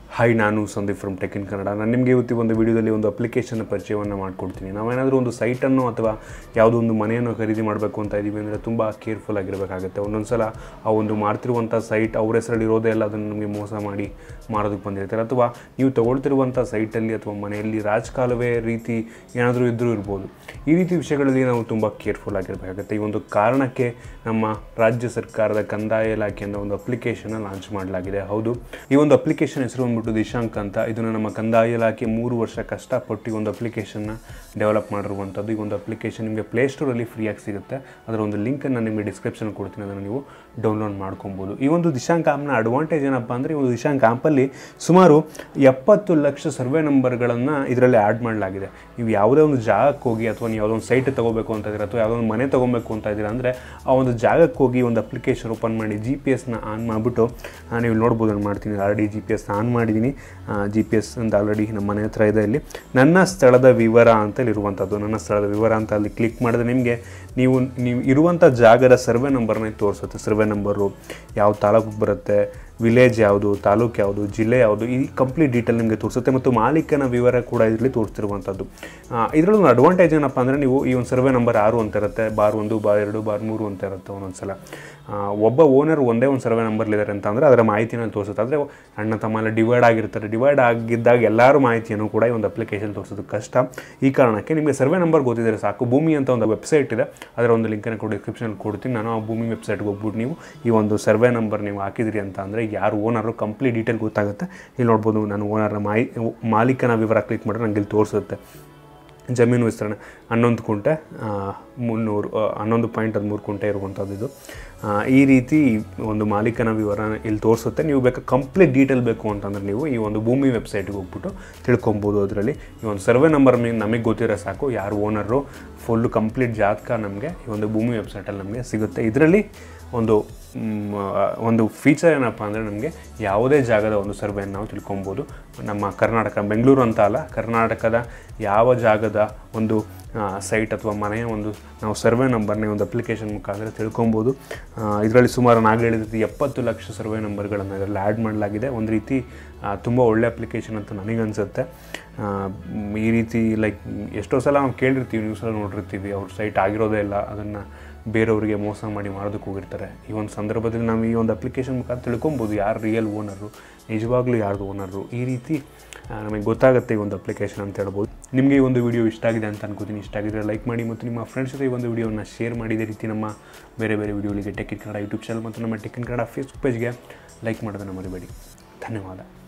hi ನಾನು Sandeep from Tech in Kannada ನಾನು ನಿಮಗೆ ಇವತ್ತು ಈ ಒಂದು ವಿಡಿಯೋದಲ್ಲಿ ಒಂದು ಅಪ್ಲಿಕೇಶನ್ ಪರಿಚಯವನ್ನು ಮಾಡಿಕೊಡ್ತೀನಿ ನಾವೇನಾದರೂ ಒಂದು ಸೈಟನ್ನು ಅಥವಾ ಯಾವುದೋ ಒಂದು ಮನೆಯನ್ನು ಖರೀದಿ ಮಾಡಬೇಕು ಅಂತ ಇದ್ದೀವಿ ಅಂದರೆ ತುಂಬ ಕೇರ್ಫುಲ್ ಆಗಿರಬೇಕಾಗುತ್ತೆ ಒಂದೊಂದು ಸಲ ಆ ಒಂದು ಮಾಡ್ತಿರುವಂಥ ಸೈಟ್ ಅವ್ರ ಹೆಸರಲ್ಲಿ ಇರೋದೇ ಎಲ್ಲ ಅದನ್ನು ನಮಗೆ ಮೋಸ ಮಾಡಿ ಮಾರೋದಕ್ಕೆ ಬಂದಿರ್ತಾರೆ ಅಥವಾ ನೀವು ತಗೊಳ್ತಿರುವಂಥ ಸೈಟಲ್ಲಿ ಅಥವಾ ಮನೆಯಲ್ಲಿ ರಾಜಕಾಲುವೆ ರೀತಿ ಏನಾದರೂ ಇದ್ದರೂ ಇರ್ಬೋದು ಈ ರೀತಿ ವಿಷಯಗಳಲ್ಲಿ ನಾವು ತುಂಬ ಕೇರ್ಫುಲ್ ಆಗಿರಬೇಕಾಗುತ್ತೆ ಈ ಒಂದು ಕಾರಣಕ್ಕೆ ನಮ್ಮ ರಾಜ್ಯ ಸರ್ಕಾರದ ಕಂದಾಯ ಇಲಾಖೆಯಿಂದ ಒಂದು ಅಪ್ಲಿಕೇಶನ್ ಲಾಂಚ್ ಮಾಡಲಾಗಿದೆ ಹೌದು ಈ ಒಂದು ಅಪ್ಲಿಕೇಶನ್ ಹೆಸರು ಬಂದ್ಬಿಟ್ಟು ದಿಶಾಂಕ್ ಅಂತ ಇದನ್ನು ನಮ್ಮ ಕಂದಾಯ ಇಲಾಖೆ ಮೂರು ವರ್ಷ ಕಷ್ಟಪಟ್ಟು ಈ ಒಂದು ಅಪ್ಲಿಕೇಶನ್ನ ಡೆವಲಪ್ ಮಾಡಿರುವಂಥದ್ದು ಈ ಒಂದು ಅಪ್ಲಿಕೇಶನ್ ನಿಮಗೆ ಪ್ಲೇಸ್ಟೋರಲ್ಲಿ ಫ್ರೀಯಾಗಿ ಸಿಗುತ್ತೆ ಅದರ ಒಂದು ಲಿಂಕನ್ನು ನಿಮಗೆ ಡಿಸ್ಕ್ರಿಪ್ಷನ್ ಕೊಡ್ತೀನಿ ಅದನ್ನು ನೀವು ಡೌನ್ಲೋಡ್ ಮಾಡ್ಕೊಬೋದು ಈ ಒಂದು ದಿಶಾಂಕ್ ಆ್ಯಪ್ನ ಅಡ್ವಾಂಟೇಜ್ ಏನಪ್ಪ ಅಂದರೆ ಈ ಒಂದು ದಿಶಾಂಕ್ ಆ್ಯಪಲ್ಲಿ ಸುಮಾರು ಎಪ್ಪತ್ತು ಲಕ್ಷ ಸರ್ವೆ ನಂಬರ್ಗಳನ್ನು ಇದರಲ್ಲಿ ಆ್ಯಡ್ ಮಾಡಲಾಗಿದೆ ನೀವು ಯಾವುದೇ ಒಂದು ಜಾಗಕ್ಕೆ ಹೋಗಿ ಅಥವಾ ನೀವು ಯಾವುದೋ ಒಂದು ಸೈಟ್ ತೊಗೋಬೇಕು ಅಂತ ಇದ್ದೀರಾ ಅಥವಾ ಯಾವುದೋ ಒಂದು ಮನೆ ತೊಗೊಬೇಕು ಅಂತ ಇದ್ದೀರಾ ಅಂದರೆ ಆ ಒಂದು ಜಾಗಕ್ಕೆ ಹೋಗಿ ಒಂದು ಅಪ್ಲಿಕೇಶನ್ ಓಪನ್ ಮಾಡಿ ಜಿ ಪಿ ಎಸ್ನ ಆನ್ ಮಾಡಿಬಿಟ್ಟು ನೀವು ಇಲ್ಲಿ ನೋಡ್ಬೋದು ನಾನು ಮಾಡ್ತೀನಿ already G P S on ಮಾಡಿದ್ದೀನಿ ಜಿ ಪಿ ಎಸ್ ಅಂತ ಆಲ್ರೆಡಿ ನಮ್ಮ ಮನೆ ಹತ್ರ ಇದೆ ಇಲ್ಲಿ ನನ್ನ ಸ್ಥಳದ ವಿವರ ಅಂತೇಳಿ ಇರುವಂಥದ್ದು ನನ್ನ ಸ್ಥಳದ ವಿವರ ಅಂತ ಅಲ್ಲಿ ಕ್ಲಿಕ್ ಮಾಡಿದ್ರೆ ನಿಮಗೆ ನೀವು ನೀವು ಇರುವಂಥ ಜಾಗದ ಸರ್ವೆ ನಂಬರ್ನ ತೋರಿಸುತ್ತೆ ಸರ್ವೆ ನಂಬರು ಯಾವ ತಾಲೂಕಿಗೆ ಬರುತ್ತೆ ವಿಲೇಜ್ ಯಾವುದು ತಾಲೂಕು ಯಾವುದು ಜಿಲ್ಲೆ ಯಾವುದು ಈ ಕಂಪ್ಲೀಟ್ ಡೀಟೇಲ್ ನಿಮಗೆ ತೋರಿಸುತ್ತೆ ಮತ್ತು ಮಾಲೀಕನ ವಿವರ ಕೂಡ ಇದರಲ್ಲಿ ತೋರಿಸ್ತಿರುವಂಥದ್ದು ಇದರಲ್ಲಿ ಒಂದು ಅಡ್ವಾಂಟೇಜ್ ಏನಪ್ಪ ಅಂದರೆ ನೀವು ಈ ಒಂದು ಸರ್ವೆ ನಂಬರ್ ಆರು ಅಂತ ಇರುತ್ತೆ ಬಾರ್ ಒಂದು ಬಾರ್ ಎರಡು ಬಾರ್ ಮೂರು ಅಂತ ಇರುತ್ತೆ ಒಂದೊಂದು ಸಲ ಒಬ್ಬ ಓನರ್ ಒಂದೇ ಒಂದು ಸರ್ವೆ ನಂಬರ್ಲಿದ್ದಾರೆ ಅಂತ ಅಂದರೆ ಅದರ ಮಾಹಿತಿನ ತೋರಿಸುತ್ತೆ ಆದರೆ ಅಣ್ಣ ತಮ್ಮ ಎಲ್ಲ ಡಿವೈಡ್ ಆಗಿರ್ತಾರೆ ಡಿವೈಡ್ ಆಗಿದ್ದಾಗ ಎಲ್ಲರೂ ಮಾಹಿತಿಯನ್ನು ಕೂಡ ಈ ಒಂದು ಅಪ್ಲಿಕೇಶನ್ ತೋರಿಸೋದು ಕಷ್ಟ ಈ ಕಾರಣಕ್ಕೆ ನಿಮಗೆ ಸರ್ವೆ ನಂಬರ್ ಗೊತ್ತಿದ್ದರೆ ಸಾಕು ಭೂಮಿ ಅಂತ ಒಂದು ವೆಬ್ಸೈಟ್ ಇದೆ ಅದರ ಒಂದು ಲಿಂಕನ್ನು ಕೂಡ ಡಿಸ್ಕ್ರಿಪ್ಷನ್ ಕೊಡ್ತೀನಿ ನಾನು ಆ ಭೂಮಿ ವೆಬ್ಸೈಟ್ಗೆ ಹೋಗ್ಬಿಟ್ಟು ನೀವು ಈ ಒಂದು ಸರ್ವೆ ನಂಬರ್ ನೀವು ಹಾಕಿದಿರಿ ಅಂತ ಅಂದರೆ ಯಾರು ಓನರು ಕಂಪ್ಲೀಟ್ ಡೀಟೇಲ್ ಗೊತ್ತಾಗುತ್ತೆ ಇಲ್ಲಿ ನೋಡ್ಬೋದು ನಾನು ಓನರ್ನ ಮಾಹಿ ಮಾಲೀಕನ ವಿವರ ಕ್ಲಿಕ್ ಮಾಡಿದ್ರೆ ನಂಗೆ ಇಲ್ಲಿ ತೋರಿಸುತ್ತೆ ಜಮೀನು ವಿಸ್ತರಣೆ ಹನ್ನೊಂದು ಕುಂಟೆ ಮುನ್ನೂರು ಹನ್ನೊಂದು ಪಾಯಿಂಟ್ ಹದಿಮೂರು ಕುಂಟೆ ಇರುವಂಥದ್ದು ಇದು ಈ ರೀತಿ ಒಂದು ಮಾಲೀಕನ ವಿವರ ಇಲ್ಲಿ ತೋರಿಸುತ್ತೆ ನೀವು ಬೇಕಾ ಕಂಪ್ಲೀಟ್ ಡೀಟೇಲ್ ಬೇಕು ಅಂತಂದ್ರೆ ನೀವು ಈ ಒಂದು ಭೂಮಿ ವೆಬ್ಸೈಟ್ಗೆ ಹೋಗ್ಬಿಟ್ಟು ತಿಳ್ಕೊಬೋದು ಅದರಲ್ಲಿ ಈ ಒಂದು ಸರ್ವೆ ನಂಬರ್ ನಮಗೆ ಗೊತ್ತಿರೋ ಸಾಕು ಯಾರು ಓನರು ಫುಲ್ಲು ಕಂಪ್ಲೀಟ್ ಜಾತಕ ನಮಗೆ ಈ ಒಂದು ಭೂಮಿ ವೆಬ್ಸೈಟಲ್ಲಿ ನಮಗೆ ಸಿಗುತ್ತೆ ಇದರಲ್ಲಿ ಒಂದು ಒಂದು ಫೀಚರ್ ಏನಪ್ಪ ಅಂದರೆ ನಮಗೆ ಯಾವುದೇ ಜಾಗದ ಒಂದು ಸರ್ವೆಯನ್ನು ನಾವು ತಿಳ್ಕೊಬೋದು ನಮ್ಮ ಕರ್ನಾಟಕ ಬೆಂಗಳೂರು ಅಂತ ಅಲ್ಲ ಕರ್ನಾಟಕದ ಯಾವ ಜಾಗದ ಒಂದು ಸೈಟ್ ಅಥವಾ ಮನೆಯ ಒಂದು ನಾವು ಸರ್ವೆ ನಂಬರ್ನೇ ಒಂದು ಅಪ್ಲಿಕೇಶನ್ ಮುಖಾಂತರ ತಿಳ್ಕೊಬೋದು ಇದರಲ್ಲಿ ಸುಮಾರು ನಾನು ಹೇಳಿದ ರೀತಿ ಎಪ್ಪತ್ತು ಲಕ್ಷ ಸರ್ವೆ ನಂಬರ್ಗಳನ್ನು ಇದರಲ್ಲಿ ಆ್ಯಡ್ ಮಾಡಲಾಗಿದೆ ಒಂದು ರೀತಿ ತುಂಬ ಒಳ್ಳೆ ಅಪ್ಲಿಕೇಶನ್ ಅಂತ ನನಗನ್ಸುತ್ತೆ ಈ ರೀತಿ ಲೈಕ್ ಎಷ್ಟೋ ಸಲ ನಾವು ಕೇಳಿರ್ತೀವಿ ನ್ಯೂಸಲ್ಲಿ ನೋಡಿರ್ತೀವಿ ಅವ್ರ ಸೈಟ್ ಆಗಿರೋದೇ ಇಲ್ಲ ಅದನ್ನು ಬೇರೆಯವರಿಗೆ ಮೋಸ ಮಾಡಿ ಮಾಡೋದಕ್ಕೆ ಹೋಗಿರ್ತಾರೆ ಈ ಒಂದು ಸಂದರ್ಭದಲ್ಲಿ ನಾವು ಈ ಒಂದು ಅಪ್ಲಿಕೇಶನ್ ಮುಖಾಂತರ ತಿಳ್ಕೊಬೋದು ಯಾರು ರಿಯಲ್ ಓನರು ನಿಜವಾಗ್ಲೂ ಯಾರ್ದು ಓನರು ಈ ರೀತಿ ನಮಗೆ ಗೊತ್ತಾಗುತ್ತೆ ಈ ಒಂದು ಅಪ್ಲಿಕೇಶನ್ ಅಂತ ಹೇಳ್ಬೋದು ನಿಮಗೆ ಈ ಒಂದು ವಿಡಿಯೋ ಇಷ್ಟ ಆಗಿದೆ ಅಂತ ಅನ್ಕೋತೀನಿ ಇಷ್ಟ ಆಗಿದ್ರೆ ಲೈಕ್ ಮಾಡಿ ಮತ್ತು ನಿಮ್ಮ ಫ್ರೆಂಡ್ಸ್ ಜೊತೆ ಈ ಒಂದು ವಿಡಿಯೋನ ಶೇರ್ ಮಾಡಿದ ರೀತಿ ನಮ್ಮ ಬೇರೆ ಬೇರೆ ವಿಡಿಯೋಗಳಿಗೆ Tech in Kannada YouTube channel ಮತ್ತು ನಮ್ಮ ಟೆಕ್ ಇನ್ ಕನ್ನಡ ಫೇಸ್ಬುಕ್ ಪೇಜ್ಗೆ ಲೈಕ್ ಮಾಡೋದನ್ನು ಮರಿಬೇಡಿ ಧನ್ಯವಾದ